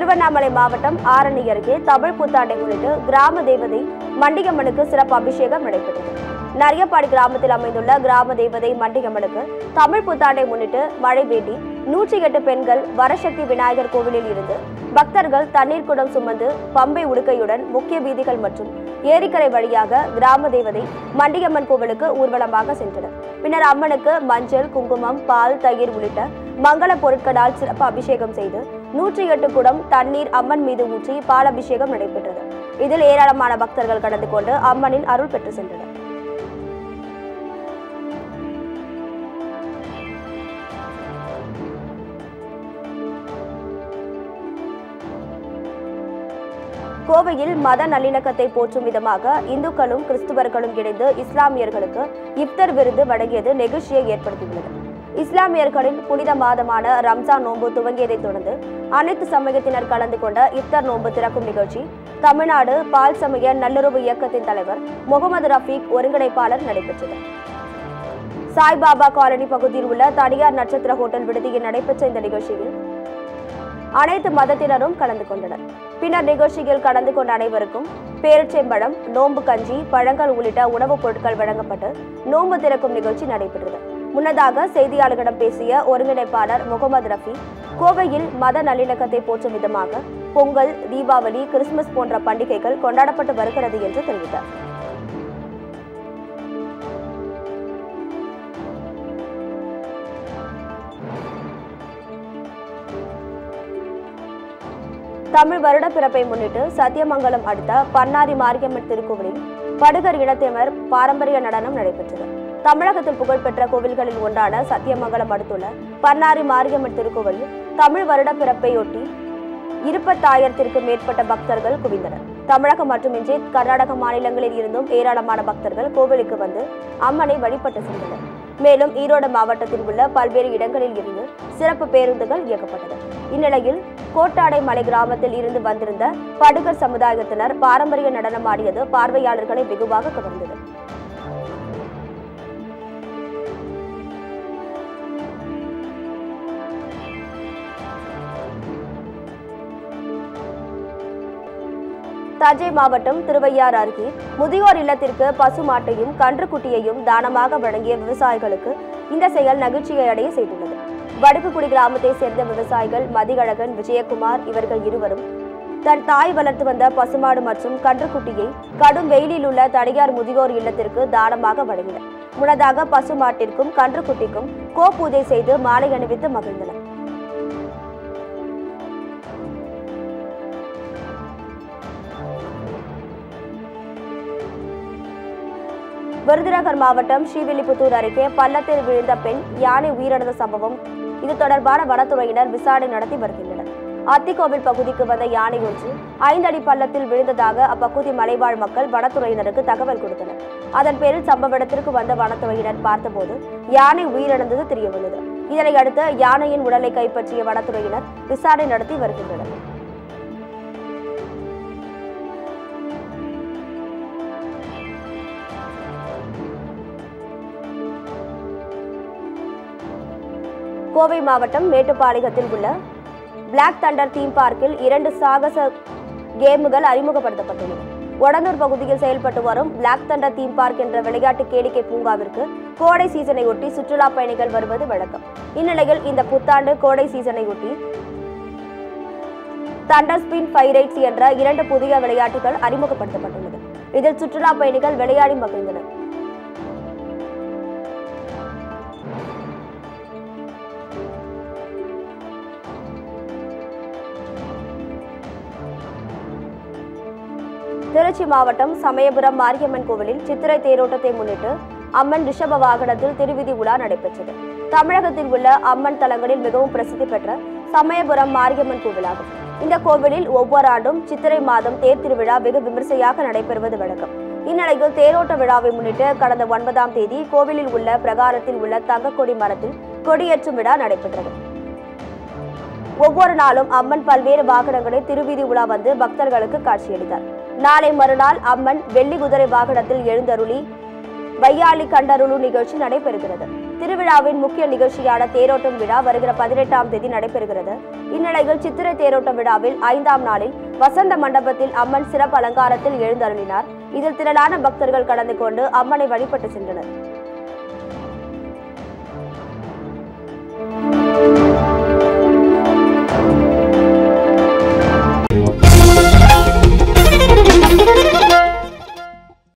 திருவண்ணாமலை மாவட்டம் ஆரணி அருகே தமிழ் புத்தாண்டை முன்னிட்டு கிராம தேவதை மண்டிகம்மனுக்கு சிறப்பு அபிஷேகம் நடைபெற்றது நரியப்பாடி கிராமத்தில் அமைந்துள்ள கிராம தேவதை மண்டிகம்மனுக்கு தமிழ் புத்தாண்டை முன்னிட்டு மழை வேண்டி நூற்றி எட்டு பெண்கள் வரசக்தி விநாயகர் கோவிலில் இருந்து பக்தர்கள் தண்ணீர் குடம் சுமந்து பம்பை உடுக்கையுடன் முக்கிய வீதிகள் மற்றும் ஏரிக்கரை வழியாக கிராம தேவதை மண்டிகம்மன் கோவிலுக்கு ஊர்வலமாக சென்றனர் பின்னர் அம்மனுக்கு மஞ்சள் குங்குமம் பால் தயிர் உள்ளிட்ட மங்கள பொருட்களால் சிறப்பு அபிஷேகம் செய்து நூற்றி எட்டு குடம் தண்ணீர் அம்மன் மீது ஊற்றி பால் அபிஷேகம் நடைபெற்றது இதில் ஏராளமான பக்தர்கள் கலந்து கொண்டு அம்மனின் அருள் பெற்று சென்றனர் கோவையில் மத நல்லிணக்கத்தை போற்றும் விதமாக இந்துக்களும் கிறிஸ்துவர்களும் இணைந்து இஸ்லாமியர்களுக்கு இஃப்தர் விருது வழங்கியது நெகிழ்ச்சியை ஏற்படுத்தியுள்ளது இஸ்லாமியர்களின் புனித மாதமான ரம்ஜான் நோன்பு துவங்கியதைத் தொடர்ந்து அனைத்து சமயத்தினர் கலந்து கொண்ட இஃப்தர் நோன்பு திறக்கும் நிகழ்ச்சி தமிழ்நாடு பால் சமய நல்லுறவு இயக்கத்தின் தலைவர் முகமது ரஃபீக் ஒருங்கிணைப்பாளர் நடைபெற்றது சாய்பாபா காலனி பகுதியில் உள்ள தனியார் நட்சத்திர ஹோட்டல் விடுதியில் நடைபெற்ற இந்த நிகழ்ச்சியில் அனைத்து மதத்தினரும் கலந்து கொண்டனர் பின்னர் நிகழ்ச்சியில் கலந்து கொண்ட அனைவருக்கும் பேரிச்சம்பழம் நோன்பு கஞ்சி பழங்கள் உள்ளிட்ட உணவுப் பொருட்கள் வழங்கப்பட்டு நோன்பு திறக்கும் நிகழ்ச்சி நடைபெற்றது முன்னதாக செய்தியாளர்களிடம் பேசிய ஒருங்கிணைப்பாளர் முகமது ரஃபி கோவையில் மத நல்லிணக்கத்தை போற்றும் விதமாக பொங்கல் தீபாவளி கிறிஸ்துமஸ் போன்ற பண்டிகைகள் கொண்டாடப்பட்டு வருகிறது என்று தெரிவித்தார் தமிழ் வருட பிறப்பை முன்னிட்டு சத்தியமங்கலம் அடுத்த பன்னாரி மாரியம்மன் திருக்கோவிலில் படுகர் இனத்தினர் பாரம்பரிய நடனம் நடைபெற்றது தமிழகத்தில் புகழ்பெற்ற கோவில்களில் ஒன்றான சத்தியமங்கலம் அடுத்துள்ள பன்னாரி மாரியம்மன் திருக்கோவிலில் தமிழ் வருட பிறப்பையொட்டி இருபத்தாயிரத்திற்கும் மேற்பட்ட பக்தர்கள் குவிந்தனர் தமிழகம் மட்டுமின்றி கர்நாடக மாநிலங்களில் இருந்தும் ஏராளமான பக்தர்கள் கோவிலுக்கு வந்து அம்மனை வழிபட்டு சென்றனர் மேலும் ஈரோடு மாவட்டத்தில் உள்ள பல்வேறு இடங்களில் இருந்து சிறப்பு பேருந்துகள் இயக்கப்பட்டது இந்நிலையில் கோட்டாடை மலை கிராமத்தில் இருந்து வந்திருந்த படுகர் சமுதாயத்தினர் பாரம்பரிய நடனமாடியது பார்வையாளர்களை வெகுவாக கவர்ந்தது தஞ்சை மாவட்டம் திருவையாறு அருகே முதியோர் இல்லத்திற்கு பசுமாட்டையும் கன்றுக்குட்டியையும் தானமாக வழங்கிய விவசாயிகளுக்கு இந்த செயல் நகைச்சுவை அடைய செய்துள்ளது வடுக்குக்குடி கிராமத்தை சேர்ந்த விவசாயிகள் மதிகழகன் விஜயகுமார் இவர்கள் இருவரும் தன் தாய் வளர்த்து வந்த பசுமாடு மற்றும் கன்றுக்குட்டியை கடும் வெயிலில் உள்ள தனியார் முதியோர் இல்லத்திற்கு தானமாக வழங்கினர் முன்னதாக பசுமாட்டிற்கும் கன்றுக்குட்டிக்கும் கோப்பூஜை செய்து மாலை அணிவித்து மகிழ்ந்தனர் விருதுநகர் மாவட்டம் ஸ்ரீவில்லிபுத்தூர் அருகே பள்ளத்தில் விழுந்த பெண் யானை உயிரிழந்த சம்பவம் இது தொடர்பான வனத்துறையினர் விசாரணை நடத்தி வருகின்றனர் அத்திக்கோவில் பகுதிக்கு வந்த யானை ஒன்று ஐந்தடி பள்ளத்தில் விழுந்ததாக அப்பகுதி மலைவாழ் மக்கள் வனத்துறையினருக்கு தகவல் கொடுத்தனர் அதன் பேரில் சம்பவ இடத்திற்கு வந்த வனத்துறையினர் பார்த்தபோது யானை உயிரிழந்தது தெரியவந்தது இதனை அடுத்து யானையின் உடலை கைப்பற்றிய வனத்துறையினர் விசாரணை நடத்தி வருகின்றனர் கோவை மாவட்டம் மேட்டுப்பாளையத்தில் உள்ள பிளாக் தண்டர் தீம் பார்க்கில் இரண்டு சாகச கேமுகள் அறிமுகப்படுத்தப்பட்டுள்ளன ஒடந்தூர் பகுதியில் செயல்பட்டு வரும் பிளாக் தண்டர் தீம் பார்க் என்ற விளையாட்டு கேளிக்கை பூங்காவிற்கு கோடை சீசனை ஒட்டி சுற்றுலா பயணிகள் வருவது வழக்கம் இந்நிலையில் இந்த புத்தாண்டு கோடை சீசனை ஒட்டி தண்டர் ஸ்பின் ஃபைரைட்ஸ் என்ற இரண்டு புதிய விளையாட்டுகள் அறிமுகப்படுத்தப்பட்டுள்ளது இதில் சுற்றுலா பயணிகள் விளையாடி மகிழ்ந்தனர் திருச்சி மாவட்டம் சமயபுரம் மாரியம்மன் கோவிலில் சித்திரை தேரோட்டத்தை முன்னிட்டு அம்மன் ரிஷப வாகனத்தில் திருவிதி உலா நடைபெற்றது தமிழகத்தில் உள்ள அம்மன் தலங்களில் மிகவும் பிரசித்தி பெற்ற சமயபுரம் மாரியம்மன் கோவிலாகும் இந்த கோவிலில் ஒவ்வொரு ஆண்டும் சித்திரை மாதம் தேர் திருவிழா வெகு விமர்சையாக நடைபெறுவது வழக்கம் இந்நிலையில் தேரோட்ட விழாவை முன்னிட்டு கடந்த ஒன்பதாம் தேதி கோவிலில் உள்ள பிரகாரத்தில் உள்ள தங்கக்கொடி மரத்தில் கொடியேற்றும் விழா நடைபெற்றது ஒவ்வொரு நாளும் அம்மன் பல்வேறு வாகனங்களில் திருவீதி உலா வந்து பக்தர்களுக்கு காட்சியளித்தார் நாளை மறுநாள் அம்மன் வெள்ளி குதிரை வாகனத்தில் எழுந்தருளி வையாளி கண்டருளு நிகழ்ச்சி நடைபெறுகிறது திருவிழாவின் முக்கிய நிகழ்ச்சியான தேரோட்டம் விழா வருகிற பதினெட்டாம் தேதி நடைபெறுகிறது இந்நிலையில் சித்திரை தேரோட்டம் விழாவில் ஐந்தாம் நாளில் வசந்த மண்டபத்தில் அம்மன் சிறப்பு அலங்காரத்தில் எழுந்தருளினார் இதில் திரளான பக்தர்கள் கலந்து கொண்டு அம்மனை வழிபட்டு சென்றனர்